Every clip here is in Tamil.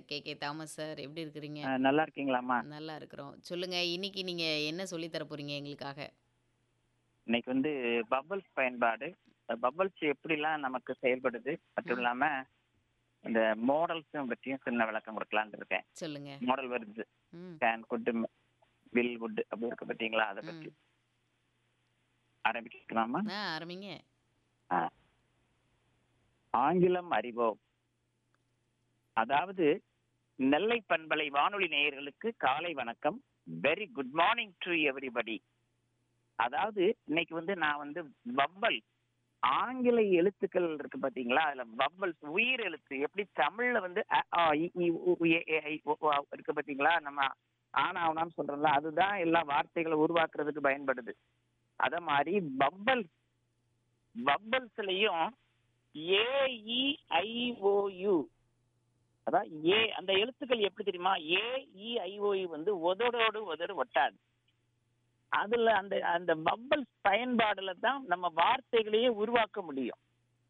K K Thomas sir. எப்படி இருக்கிறீங்க? அ நல்லா இருக்கீங்களாம்மா? நல்லா இருக்கிறோம். சொல்லுங்க, இன்னைக்கு நீங்க என்ன சொல்லி தர போறீங்க எங்களுக்காக? இன்னைக்கு வந்து பபிள்ஸ் பயன்பாடு, பபிள்ஸ் எப்படிலாம் நமக்கு செயல்படுது, மட்டும் ம். இல்லாம இந்த மாடல்ஸும் பற்றியும் சின்ன விளக்கம் கொடுக்கலான்னு இருக்கேன். சொல்லுங்க. மாடல் வருது. ம். கேன், குட், வில், வுட் அப்படி இருக்கு பார்த்தீங்களா? அத ம். பத்தி. ஆரம்பிக்கலாமா? ஆ ஆரம்பிங்க. ஆ. ஆங்கிலம் அறிவோம். அதாவது நெல்லை பண்பலை வானொலி நேயர்களுக்கு காலை வணக்கம். Very good morning to everybody. அதாவது இன்னைக்கு வந்து நான் வந்து வவ்வல் ஆங்கில எழுத்துக்கள் இருக்கு பாத்தீங்களா? அதுல வவ்வல்ஸ் உயிர் எழுத்து எப்படி தமிழ்ல வந்து அ, ஆ, இ, ஈ, உ, ஊ, ஏ, ஏ, ஐ, ஓ, ஓ இருக்கு பாத்தீங்களா? நம்ம ஆனா ஆவனான்னு சொல்றோம்ல அதுதான் எல்லா வார்த்தைகளை உருவாக்குறதுக்கு பயன்படுது. அத மாதிரி வவ்வல் வவ்வல்ஸ்லயும் ஏ இ ஐ ஓ யு அதான் ஏ அந்த எழுத்துக்கள் எப்படி தெரியுமா? ஏ இ ஐ ஓ யு வந்து உதடோடு உதடு ஒட்டாது. அதுல அந்த அந்த வவ்வல்ஸ் பயன்பாடுல தான் நம்ம வார்த்தைகளையே உருவாக்க முடியும்.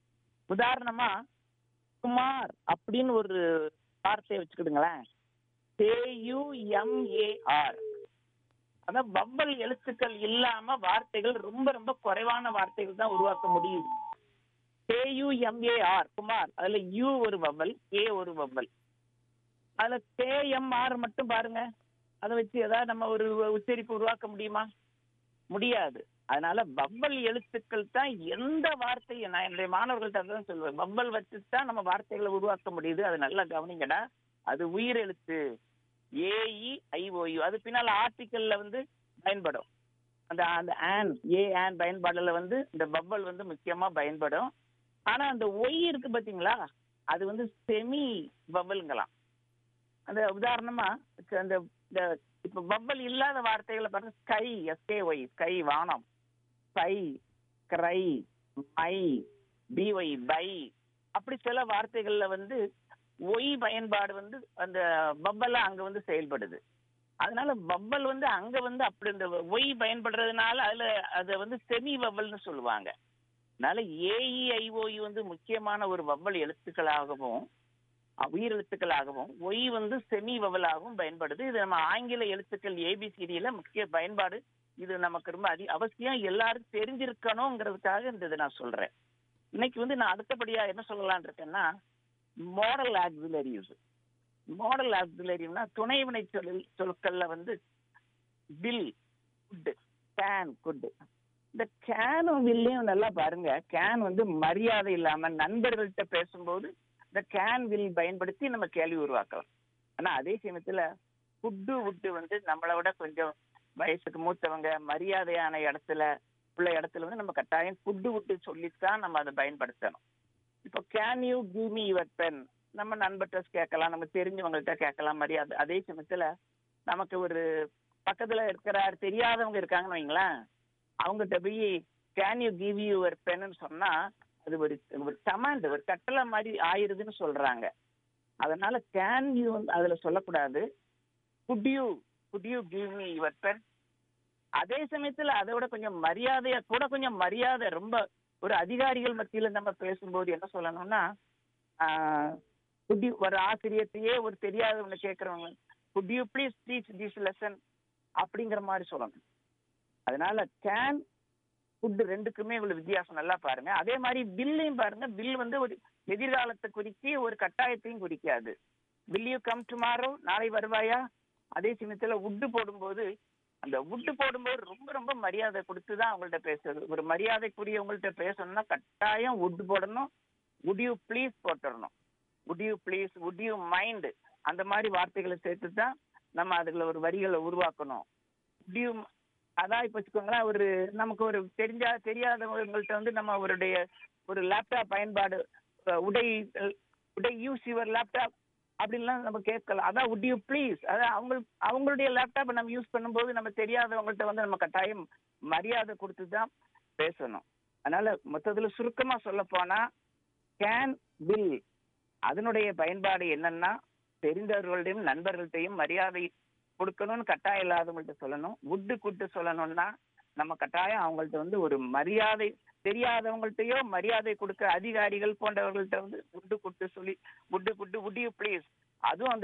உதாரணமா குமார் அப்படின்னு ஒரு வார்த்தையை வச்சுக்கிடுங்களேன். K U M A R அதான் வவ்வல் எழுத்துக்கள் இல்லாம வார்த்தைகள் ரொம்ப ரொம்ப குறைவான வார்த்தைகள் தான் உருவாக்க முடியுது. K U M A R Kumar அதுல யூ ஒரு வவ்வல் ஏ ஒரு வவ்வல் அதுல கே எம் ஆர் மட்டும் பாருங்க அதை வச்சு ஏதாவது நம்ம ஒரு உச்சரிப்பு உருவாக்க முடியுமா முடியாது அதனால வவ்வல் எழுத்துக்கள் தான் எந்த வார்த்தையும் நான் என்னுடைய மாணவர்கள்ட்ட தான் சொல்லுவேன் வவ்வல் வச்சு தான் நம்ம வார்த்தைகளை உருவாக்க முடியுது அது நல்லா கவனிங்கடா அது உயிர் எழுத்து ஏஇ ஐஓயு அது பின்னால் ஆர்டிக்கல்ல வந்து பயன்படும் அந்த அந்த ஆன் ஏ ஆன் பயன்பாடுல வந்து இந்த வவ்வல் வந்து முக்கியமா பயன்படும் ஆனா அந்த ஒய் இருக்கு பாத்தீங்களா அது வந்து செமி வவ்வல்ங்களாம் அந்த உதாரணமா அந்த இந்த இப்ப வவ்வல் இல்லாத வார்த்தைகளை பாருங்க ஸ்கை எஸ்கே ஒய் ஸ்கை வானம் sky cry my B Y by அப்படி சில வார்த்தைகள்ல வந்து ஒய் பயன்பாடு வந்து அந்த வவ்வலா அங்க வந்து செயல்படுது அதனால வவ்வல் வந்து அங்க வந்து அப்படி இந்த ஒய் பயன்படுறதுனால அதுல அதை வந்து செமி வவ்வல்னு சொல்லுவாங்க அதனால ஏஇஐஓயு வந்து முக்கியமான ஒரு வவ்வல் எழுத்துக்களாகவும் அஹ், உயிர் எழுத்துக்களாகவும் ஒய் வந்து செமி வவ்வலாகவும் பயன்படுது இது நம்ம ஆங்கில எழுத்துக்கள் ஏபிசிடியில முக்கிய பயன்பாடு இது நமக்கு ரொம்ப அதி அவசியம் எல்லாரும் தெரிஞ்சிருக்கணுங்கிறதுக்காக இந்த இதை நான் சொல்றேன் இன்னைக்கு வந்து நான் அடுத்தபடியா என்ன சொல்லலாம்னு இருக்கேன்னா மாடல் ஆக்சிலரிஸ் மாடல் ஆக்சிலரினா துணை வினை சொல் சொற்கள்ல வந்து வில் குட் கேன் குட் இந்த கேனும் வில்லையும் நல்லா பாருங்க கேன் வந்து மரியாதை இல்லாம நண்பர்கள்ட்ட பேசும்போது இந்த கேன் வில் பயன்படுத்தி நம்ம கேள்வி உருவாக்கலாம் ஆனா அதே சமயத்துல ஃபுட்டு வுட்டு வந்து நம்மளை விட கொஞ்சம் வயசுக்கு மூத்தவங்க மரியாதையான இடத்துல உள்ள இடத்துல வந்து நம்ம கட்டாயம் ஃபுட்டு வுட்டு சொல்லித்தான் நம்ம அதை பயன்படுத்தணும் இப்போ can you give me your pen நம்ம நண்பர்கிட்ட கேட்கலாம் நம்ம தெரிஞ்சவங்கள்ட்ட கேட்கலாம் மரியாதை அதே சமயத்துல நமக்கு ஒரு பக்கத்துல இருக்கிற தெரியாதவங்க இருக்காங்கன்னு வைங்களேன் அவங்ககிட்ட போய் கேன் யூ கிவ் யுவர் பென்னு சொன்னா அது ஒரு ஒரு கமாண்ட் ஒரு கட்டளை மாதிரி ஆயிருதுன்னு சொல்றாங்க அதனால கேன் யூ வந்து அதுல சொல்லக்கூடாது could you could you give me your pen அதே சமயத்துல அதை விட கொஞ்சம் மரியாதையா கூட கொஞ்சம் மரியாதை ரொம்ப ஒரு அதிகாரிகள் மத்தியில நம்ம பேசும்போது என்ன சொல்லணும்னா குட் யூ ஒரு ஆசிரியத்தையே ஒரு தெரியாதவங்க கேட்கறவங்க could you please teach this lesson அப்படிங்கிற மாதிரி சொல்லணும் அதனால கேன் ஃபுட் ரெண்டுக்குமே இவ்வளவு வித்தியாசம் நல்லா பாருங்க அதே மாதிரி பில்லையும் பாருங்க பில் வந்து ஒரு எதிர்காலத்தை குறிக்கி ஒரு கட்டாயத்தையும் குறிக்காது வில் யூ கம் டுமாரோ நாளை வருவாயா அதே சமயத்துல உட்டு போடும்போது அந்த உட்டு போடும்போது ரொம்ப ரொம்ப மரியாதை கொடுத்து தான் அவங்கள்ட்ட பேசுறது ஒரு மரியாதைக்குரியவங்கள்ட்ட பேசணும்னா கட்டாயம் உட் போடணும் would யூ ப்ளீஸ் போட்டுடணும் would you please would you mind அந்த மாதிரி வார்த்தைகளை சேர்த்து தான் நம்ம அதுல ஒரு வரிகளை உருவாக்கணும் would you அதான் இப்போ வச்சுக்கோங்களேன் ஒரு நமக்கு ஒரு தெரிஞ்சா தெரியாதவங்கள்ட்ட வந்து நம்ம அவருடைய ஒரு லேப்டாப் பயன்பாடு அஹ் உடை அஹ் உடை யூஸ் யுவர் லேப்டாப் அப்படின்லாம் நம்ம கேட்கலாம் அதான் would யூ ப்ளீஸ் அதான் அவங்க அவங்களுடைய லேப்டாப்பை நம்ம யூஸ் பண்ணும்போது நம்ம தெரியாதவங்கள்ட்ட வந்து நம்ம கட்டாயம் மரியாதை கொடுத்து தான் பேசணும் அதனால மொத்தத்துல சுருக்கமா சொல்ல போனா கேன் வில் அதனுடைய பயன்பாடு என்னன்னா தெரிந்தவர்களையும் நண்பர்கள்ட்டையும் மரியாதை கொடுக்கணும்னு கட்டாயம் இல்லாதவங்கள்ட்ட சொல்லணும் உட்டு குட்டு சொல்லணும்னா நம்ம கட்டாயம் அவங்கள்ட்ட வந்து ஒரு மரியாதை தெரியாதவங்கள்ட்டயோ மரியாதை கொடுக்க அதிகாரிகள் போன்றவர்கள்ட்ட வந்து உட்டு குட்டு சொல்லி உட்டு குட்டு உட் யூ ப்ளீஸ் அதுவும் அந்த